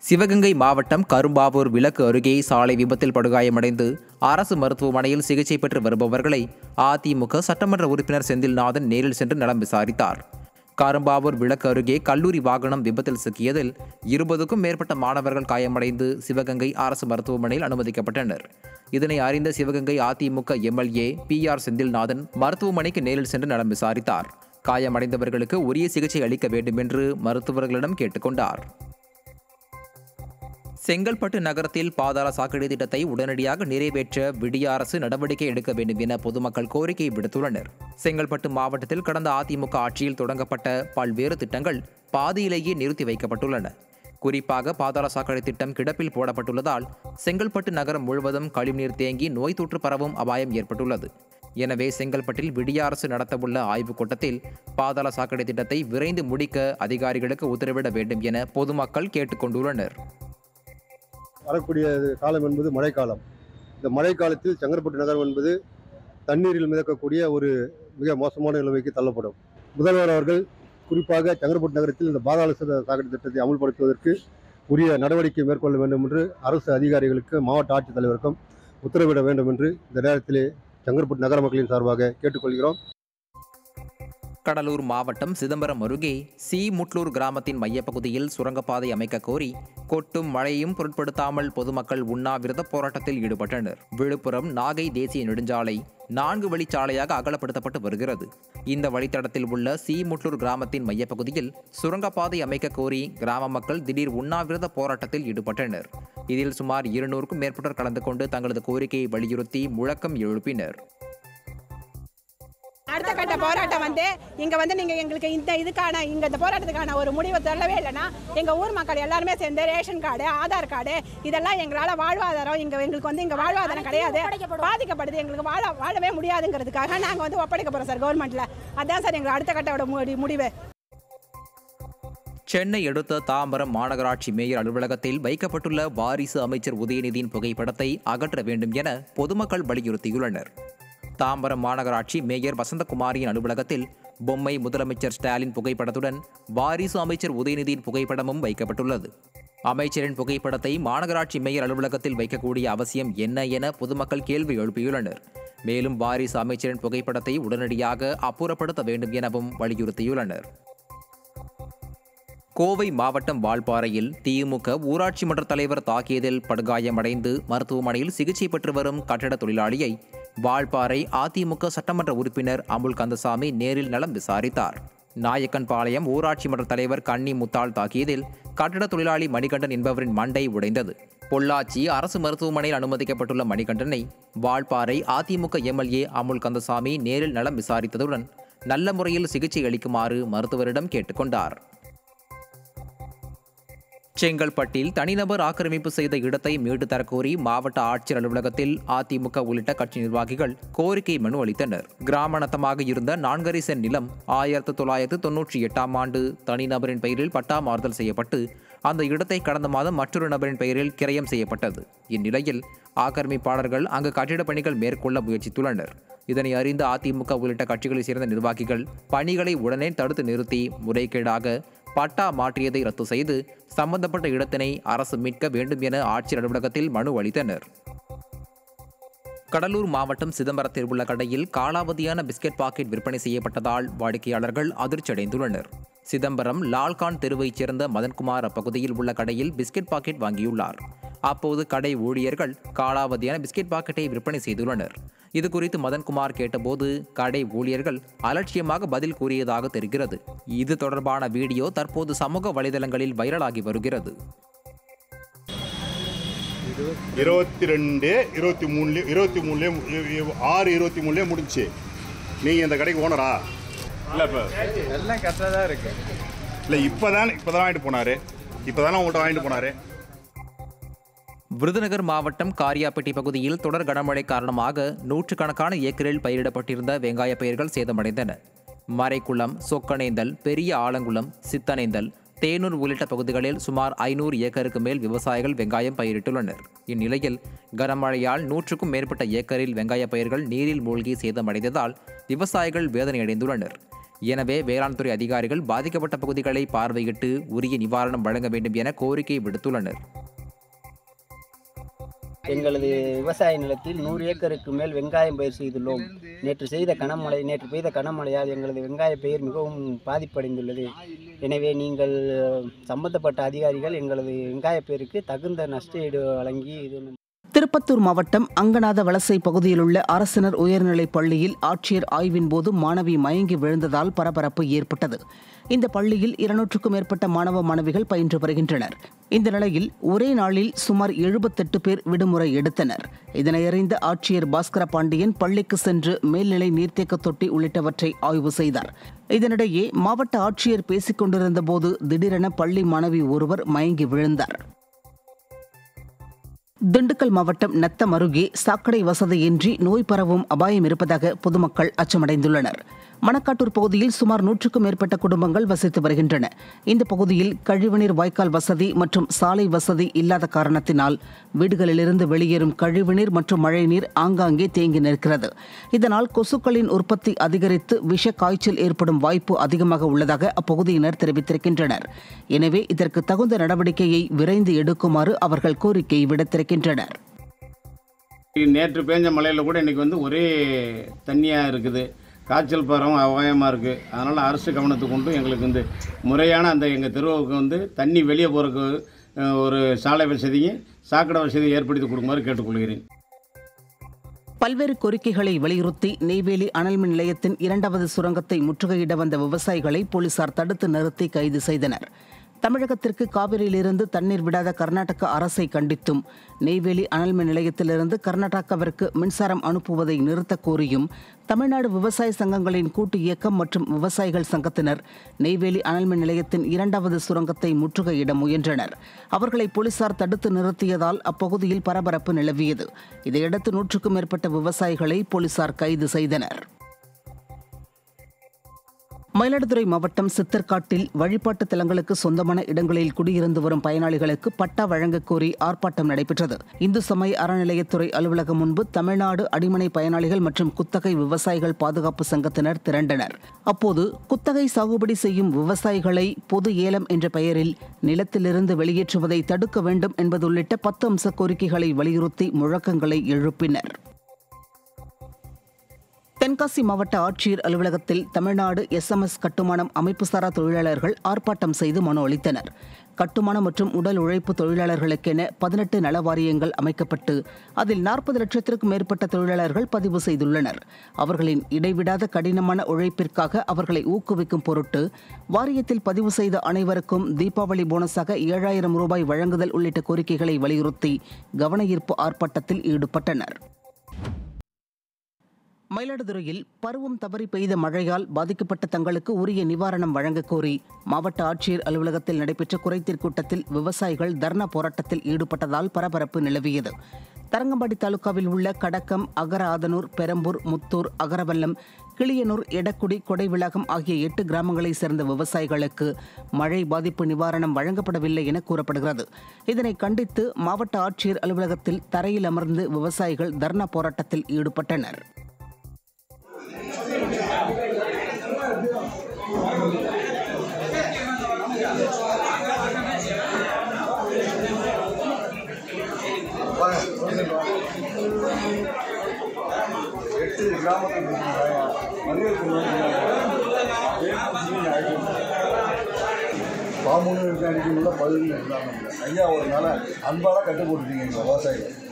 சிவகங்கை மாவட்டம் கரும்பாவூர் விளக்கு அருகே சாலை விபத்தில் படுகாயமடைந்து அரசு மருத்துவமனையில் சிகிச்சை பெற்று வருபவர்களை அதிமுக சட்டமன்ற உறுப்பினர் செந்தில்நாதன் நேரில் சென்று நலம் விசாரித்தார் கரும்பாவூர் விளக்கு அருகே கல்லூரி வாகனம் விபத்தில் சிக்கியதில் இருபதுக்கும் மேற்பட்ட மாணவர்கள் காயமடைந்து சிவகங்கை அரசு மருத்துவமனையில் அனுமதிக்கப்பட்டனர் இதனை அறிந்த Sivaganga AIADMK MLA P R Senthilnathan மருத்துவமனைக்கு நேரில் சென்று நலம் விசாரித்தார் காயமடைந்தவர்களுக்கு உரிய சிகிச்சை அளிக்க வேண்டும் என்று மருத்துவர்களிடம் கேட்டுக்கொண்டார் செங்கல்பட்டு நகரத்தில் பாதாள சாக்கடை திட்டத்தை உடனடியாக நிறைவேற்ற விடிய அரசு நடவடிக்கை எடுக்க வேண்டும் என பொதுமக்கள் கோரிக்கை விடுத்துள்ளனர் செங்கல்பட்டு மாவட்டத்தில் கடந்த அதிமுக ஆட்சியில் தொடங்கப்பட்ட பல்வேறு திட்டங்கள் பாதியிலேயே நிறுத்தி வைக்கப்பட்டுள்ளன குறிப்பாக பாதாள சாக்கடை திட்டம் கிடப்பில் போடப்பட்டுள்ளதால் செங்கல்பட்டு நகரம் முழுவதும் கழிவுநீர் தேங்கி நோய் தொற்று பரவும் அபாயம் ஏற்பட்டுள்ளது எனவே செங்கல்பட்டில் விடிய அரசு நடத்தவுள்ள ஆய்வுக் கூட்டத்தில் பாதாள சாக்கடை திட்டத்தை விரைந்து முடிக்க அதிகாரிகளுக்கு உத்தரவிட வேண்டும் என பொதுமக்கள் கேட்டுக்கொண்டுள்ளனர் வரக்கூடிய இது காலம் என்பது மழைக்காலம் இந்த மழைக்காலத்தில் செங்கற்பட்டு நகரம் என்பது தண்ணீரில் மிதக்கக்கூடிய ஒரு மிக மோசமான நிலைமைக்கு தள்ளப்படும் முதல்வர் அவர்கள் குறிப்பாக செங்கற்பட்டு நகரத்தில் இந்த பாதாள சா- சாக்கடை திட்டத்தை அமல்படுத்துவதற்கு உரிய நடவடிக்கை மேற்கொள்ள வேண்டும் என்று அரசு அதிகாரிகளுக்கு மாவட்ட ஆட்சித்தலைவருக்கும் உத்தரவிட வேண்டும் என்று இந்த நேரத்திலே செங்கற்பட்டு நகர மக்களின் சார்பாக கேட்டுக்கொள்கிறோம் கடலூர் மாவட்டம் சிதம்பரம் அருகே சி முட்லூர் கிராமத்தின் மையப்பகுதியில் சுரங்கப்பாதை அமைக்க கோரி கொட்டும் மழையும் பொருட்படுத்தாமல் பொதுமக்கள் உண்ணாவிரத போராட்டத்தில் ஈடுபட்டனர் விழுப்புரம் நாகை தேசிய நெடுஞ்சாலை நான்கு வழிச்சாலையாக அகலப்படுத்தப்பட்டு வருகிறது இந்த வழித்தடத்தில் உள்ள சி முட்லூர் கிராமத்தின் மையப்பகுதியில் சுரங்கப்பாதை அமைக்க கோரி கிராம மக்கள் திடீர் உண்ணாவிரத போராட்டத்தில் ஈடுபட்டனர் இதில் சுமார் இருநூறுக்கும் மேற்பட்டோர் கலந்து கொண்டு தங்களது கோரிக்கையை வலியுறுத்தி முழக்கம் எழுப்பினர் அடுத்த கட்ட போராட்டம் வந்து இங்க வந்து நீங்க எங்களுக்கு இந்த இதுக்கான இங்க இந்த போராட்டத்துக்கான ஒரு முடிவை தரவே இல்லைன்னா எங்க ஊர் மக்கள் எல்லாருமே சேர்ந்து ரேஷன் கார்டு ஆதார் கார்டு இதெல்லாம் எங்களால வாழ்வாதாரம் இங்க எங்களுக்கு வந்து இங்க வாழ்வாதாரம் கிடையாது பாதிக்கப்படுது எங்களுக்கு வாழ வாழவே முடியாதுங்கிறதுக்காக நாங்க வந்து ஒப்படைக்க போறோம் சார் கவர்மெண்ட்ல அதான் சார் எங்க அடுத்த கட்டோட முடி- முடிவு சென்னை அடுத்த தாம்பரம் மாநகராட்சி மேயர் அலுவலகத்தில் வைக்கப்பட்டுள்ள வாரிசு அமைச்சர் உதயநிதியின் புகைப்படத்தை அகற்ற வேண்டும் என பொதுமக்கள் வலியுறுத்தியுள்ளனர் தாம்பரம் மாநகராட்சி மேயர் வசந்தகுமாரியின் அலுவலகத்தில் பொம்மை முதலமைச்சர் ஸ்டாலின் புகைப்படத்துடன் வாரிசு அமைச்சர் உதயநிதியின் புகைப்படமும் வைக்கப்பட்டுள்ளது அமைச்சரின் புகைப்படத்தை மாநகராட்சி மேயர் அலுவலகத்தில் வைக்கக்கூடிய அவசியம் என்ன என பொதுமக்கள் கேள்வி எழுப்பியுள்ளனர் மேலும் வாரிசு அமைச்சரின் புகைப்படத்தை உடனடியாக அப்புறப்படுத்த வேண்டும் எனவும் வலியுறுத்தியுள்ளனர் கோவை மாவட்டம் வால்பாறையில் திமுக ஊராட்சி மன்ற தலைவர் தாக்கியதில் படுகாயமடைந்து மருத்துவமனையில் சிகிச்சை பெற்று வரும் கட்டட தொழிலாளியை வால்பாறை அதிமுக சட்டமன்ற உறுப்பினர் அமுல் கந்தசாமி நேரில் நலம் விசாரித்தார் நாயக்கன்பாளையம் ஊராட்சி மன்ற தலைவர் கன்னி முத்தாள் தாக்கியதில் கட்டட தொழிலாளி மணிகண்டன் என்பவரின் மண்டை உடைந்தது பொள்ளாச்சி அரசு மருத்துவமனையில் அனுமதிக்கப்பட்டுள்ள மணிகண்டனை வால்பாறை அதிமுக எம்எல்ஏ அமுல் கந்தசாமி நேரில் நலம் விசாரித்ததுடன் நல்ல முறையில் சிகிச்சை அளிக்குமாறு மருத்துவரிடம் கேட்டுக்கொண்டார் செங்கல்பட்டில் தனிநபர் ஆக்கிரமிப்பு செய்த இடத்தை மீட்டு தரக்கோரி மாவட்ட ஆட்சியர் அலுவலகத்தில் அதிமுக உள்ளிட்ட கட்சி நிர்வாகிகள் கோரிக்கை மனு அளித்தனர் கிராமணத்தமாக இருந்த நான்கரை சென் நிலம் ஆயிரத்து தொள்ளாயிரத்து தொன்னூற்றி எட்டாம் ஆண்டு தனிநபரின் பெயரில் பட்டா மாறுதல் செய்யப்பட்டு அந்த இடத்தை கடந்த மாதம் மற்றொரு நபரின் பெயரில் கிரயம் செய்யப்பட்டது இந்நிலையில் ஆக்கிரமிப்பாளர்கள் அங்கு கட்டிடப் பணிகள் மேற்கொள்ள முயற்சித்துள்ளனர் இதனை அறிந்த அதிமுக உள்ளிட்ட கட்சிகளைச் சேர்ந்த நிர்வாகிகள் பணிகளை உடனே தடுத்து நிறுத்தி முறைகேடாக பட்டா மாற்றியதை ரத்து செய்து சம்பந்தப்பட்ட இடத்தினை அரசு மீட்க வேண்டும் என ஆட்சியர் அலுவலகத்தில் மனு அளித்தனர் கடலூர் மாவட்டம் சிதம்பரத்தில் உள்ள கடையில் காலாவதியான பிஸ்கெட் பாக்கெட் விற்பனை செய்யப்பட்டதால் வாடிக்கையாளர்கள் அதிர்ச்சியடைந்துள்ளனர் சிதம்பரம் லால்கான் தெருவைச் சேர்ந்த மதன்குமார் அப்பகுதியில் உள்ள கடையில் பிஸ்கெட் பாக்கெட் வாங்கியுள்ளார் அப்போது கடை ஊழியர்கள் காலாவதியான பிஸ்கெட் பாக்கெட்டை விற்பனை செய்துள்ளனர் இது குறித்து மதன்குமார் கேட்டபோது கடை ஊழியர்கள் அலட்சியமாக பதில் கூறியதாக தெரிகிறது இது தொடர்பான வீடியோ தற்போது சமூக வலைதளங்களில் வைரலாகி வருகிறது இருபத்தி ரெண்டு இருபத்தி மூணுலேயே இருபத்தி மூணுலேயே ஆறு இருபத்தி மூணுலேயே முடிஞ்சுச்சு நீங்கள் இந்த கடைக்கு ஓனரா இல்லை இப்போ எல்லாம் கரெக்டாக தான் இருக்கு இல்லை இப்போ தான் இப்போ தான் வாங்கிட்டு போனார் இப்போ தானே உங்கள்கிட்ட வாங்கிட்டு போனார் விருதுநகர் மாவட்டம் காரியாப்பட்டி பகுதியில் தொடர் கனமழை காரணமாக நூற்றுக்கணக்கான ஏக்கரில் பயிரிடப்பட்டிருந்த வெங்காய பயிர்கள் சேதமடைந்தன மறைக்குளம் சொக்கனேந்தல் பெரிய ஆலங்குளம் சித்தனேந்தல் தேனூர் உள்ளிட்ட பகுதிகளில் சுமார் ஐநூறு ஏக்கருக்கு மேல் விவசாயிகள் வெங்காயம் பயிரிட்டுள்ளனர் இந்நிலையில் கனமழையால் நூற்றுக்கும் மேற்பட்ட ஏக்கரில் வெங்காய பயிர்கள் நீரில் மூழ்கி சேதமடைந்ததால் விவசாயிகள் வேதனையடைந்துள்ளனர் எனவே வேளாண் துறை அதிகாரிகள் பாதிக்கப்பட்ட பகுதிகளை பார்வையிட்டு உரிய நிவாரணம் வழங்க வேண்டும் என கோரிக்கை விடுத்துள்ளனர் எங்களது விவசாய நிலத்தில் நூறு ஏக்கருக்கு மேல் வெங்காயம் பயிர் செய்துள்ளோம் நேற்று செய்த கனமழை நேற்று பெய்த கனமழையால் எங்களது வெங்காய பயிர் மிகவும் பாதிப்படைந்துள்ளது எனவே நீங்கள் சம்பந்தப்பட்ட அதிகாரிகள் எங்களது வெங்காய பயிருக்கு தகுந்த நஷ்டஈடு வழங்கி இது திருப்பத்தூர் மாவட்டம் அங்கநாத வலசை பகுதியில் உள்ள அரசினர் உயர்நிலைப் பள்ளியில் ஆட்சியர் ஆய்வின் போது மாணவி மயங்கி விழுந்ததால் பரபரப்பு ஏற்பட்டது இந்த பள்ளியில் இருநூற்றுக்கும் மேற்பட்ட மாணவ மாணவிகள் பயின்று வருகின்றனர் இந்த நிலையில் ஒரே நாளில் சுமார் எழுபத்தெட்டு பேர் விடுமுறை எடுத்தனர் இதனை அறிந்த ஆட்சியர் பாஸ்கர பாண்டியன் பள்ளிக்கு சென்று மேல்நிலை நீர்த்தேக்க தொட்டி உள்ளிட்டவற்றை ஆய்வு செய்தார் இதனிடையே மாவட்ட ஆட்சியர் பேசிக் கொண்டிருந்த போது திடீரென பள்ளி மாணவி ஒருவர் மயங்கி விழுந்தார் திண்டுக்கல் மாவட்டம் நத்தம் அருகே சாக்கடை வசதியின்றி நோய் பரவும் அபாயம் இருப்பதாக பொதுமக்கள் அச்சமடைந்துள்ளனர் மணக்காட்டூர் பகுதியில் சுமார் நூற்றுக்கும் மேற்பட்ட குடும்பங்கள் வசித்து வருகின்றன இந்த பகுதியில் கழிவுநீர் வாய்க்கால் வசதி மற்றும் சாலை வசதி இல்லாத காரணத்தினால் வீடுகளிலிருந்து வெளியேறும் கழிவுநீர் மற்றும் மழைநீர் ஆங்காங்கே தேங்கி நிற்கிறது இதனால் கொசுக்களின் உற்பத்தி அதிகரித்து விஷ காய்ச்சல் ஏற்படும் வாய்ப்பு அதிகமாக உள்ளதாக அப்பகுதியினர் தெரிவித்திருக்கின்றனர் எனவே இதற்கு தகுந்த நடவடிக்கையை விரைந்து எடுக்குமாறு அவர்கள் கோரிக்கை விடுத்திருக்கின்றனர் நேற்று பேஞ்ச மழையில் கூட இன்றைக்கி வந்து ஒரே தண்ணியாக இருக்குது காய்ச்சல் பரவும் அபாயமாக இருக்குது அதனால் அரசு கவனத்துக்கு கொண்டு எங்களுக்கு வந்து முறையான அந்த எங்கள் தெருவுக்கு வந்து தண்ணி வெளியே போகிறதுக்கு அஹ், ஒரு சாலை வசதியும் சாக்கடை வசதியும் ஏற்படுத்தி கொடுக்குமாறு கேட்டுக்கொள்கிறேன் பல்வேறு கோரிக்கைகளை வலியுறுத்தி நெய்வேலி அனல்மின் நிலையத்தின் இரண்டாவது சுரங்கத்தை முற்றுகையிட வந்த விவசாயிகளை போலீசார் தடுத்து நிறுத்தி கைது செய்தனர் தமிழகத்திற்கு காவிரியிலிருந்து தண்ணீர் விடாத கர்நாடக அரசை கண்டித்தும் நெய்வேலி அனல்மின் நிலையத்திலிருந்து கர்நாடகாவிற்கு மின்சாரம் அனுப்புவதை நிறுத்தக் கோரியும் தமிழ்நாடு விவசாய சங்கங்களின் கூட்டு இயக்கம் மற்றும் விவசாயிகள் சங்கத்தினர் நெய்வேலி அனல்மின் நிலையத்தின் இரண்டாவது சுரங்கத்தை முற்றுகையிட முயன்றனர் அவர்களை போலீசார் தடுத்து நிறுத்தியதால் அப்பகுதியில் பரபரப்பு நிலவியது இதையடுத்து நூற்றுக்கும் மேற்பட்ட விவசாயிகளை போலீசார் கைது செய்தனர் மயிலாடுதுறை மாவட்டம் சித்தர்காட்டில் வழிபாட்டு தலங்களுக்கு சொந்தமான இடங்களில் குடியிருந்து வரும் பயனாளிகளுக்கு பட்டா வழங்கக் கோரி ஆர்ப்பாட்டம் நடைபெற்றது இந்து சமய அறநிலையத்துறை அலுவலகம் முன்பு தமிழ்நாடு அடிமனை பயனாளிகள் மற்றும் குத்தகை விவசாயிகள் பாதுகாப்பு சங்கத்தினர் திரண்டனர் அப்போது குத்தகை சாகுபடி செய்யும் விவசாயிகளை பொது ஏலம் என்ற பெயரில் நிலத்திலிருந்து வெளியேற்றுவதை தடுக்க வேண்டும் என்பது உள்ளிட்ட பத்து அம்ச கோரிக்கைகளை வலியுறுத்தி முழக்கங்களை எழுப்பினர் தென்காசி மாவட்ட ஆட்சியர் அலுவலகத்தில் தமிழ்நாடு எஸ்எம்எஸ் கட்டுமானம் அமைப்புசாரா தொழிலாளர்கள் ஆர்ப்பாட்டம் செய்து மனு அளித்தனர் கட்டுமான மற்றும் உடல் உழைப்பு தொழிலாளர்களுக்கென பதினெட்டு நல வாரியங்கள் அமைக்கப்பட்டு அதில் நாற்பது லட்சத்திற்கும் மேற்பட்ட தொழிலாளர்கள் பதிவு செய்துள்ளனர் அவர்களின் இடைவிடாத கடினமான உழைப்பிற்காக அவர்களை ஊக்குவிக்கும் பொருட்டு வாரியத்தில் பதிவு செய்த அனைவருக்கும் தீபாவளி போனஸாக ஏழாயிரம் ரூபாய் வழங்குதல் உள்ளிட்ட கோரிக்கைகளை வலியுறுத்தி கவனஈர்ப்பு ஆர்ப்பாட்டத்தில் ஈடுபட்டனர் மயிலாடுதுறையில் பருவம் தவறி பெய்த மழையால் பாதிக்கப்பட்ட தங்களுக்கு உரிய நிவாரணம் வழங்கக் கோரி மாவட்ட ஆட்சியர் அலுவலகத்தில் நடைபெற்ற குறைதீர் கூட்டத்தில் விவசாயிகள் தர்ணா போராட்டத்தில் ஈடுபட்டதால் பரபரப்பு நிலவியது தரங்கம்பாடி தாலுகாவில் உள்ள கடக்கம் அகர ஆதனூர் பெரம்பூர் முத்தூர் அகரவல்லம் கிளியனூர் எடக்குடி கொடைவிளாகம் ஆகிய எட்டு கிராமங்களைச் சேர்ந்த விவசாயிகளுக்கு மழை பாதிப்பு நிவாரணம் வழங்கப்படவில்லை என கூறப்படுகிறது இதனை கண்டித்து மாவட்ட ஆட்சியர் அலுவலகத்தில் தரையில் அமர்ந்து விவசாயிகள் தர்ணா போராட்டத்தில் ஈடுபட்டனர் எட்டு கிராமத்தில் பாம்புன்னு இருக்க அடிக்கணும்ல பதினஞ்சு கிராமத்தில் ஐயா ஒரு நாளை அன்பால கட்டு போட்டுட்டீங்க எங்கள் விவசாயிகள்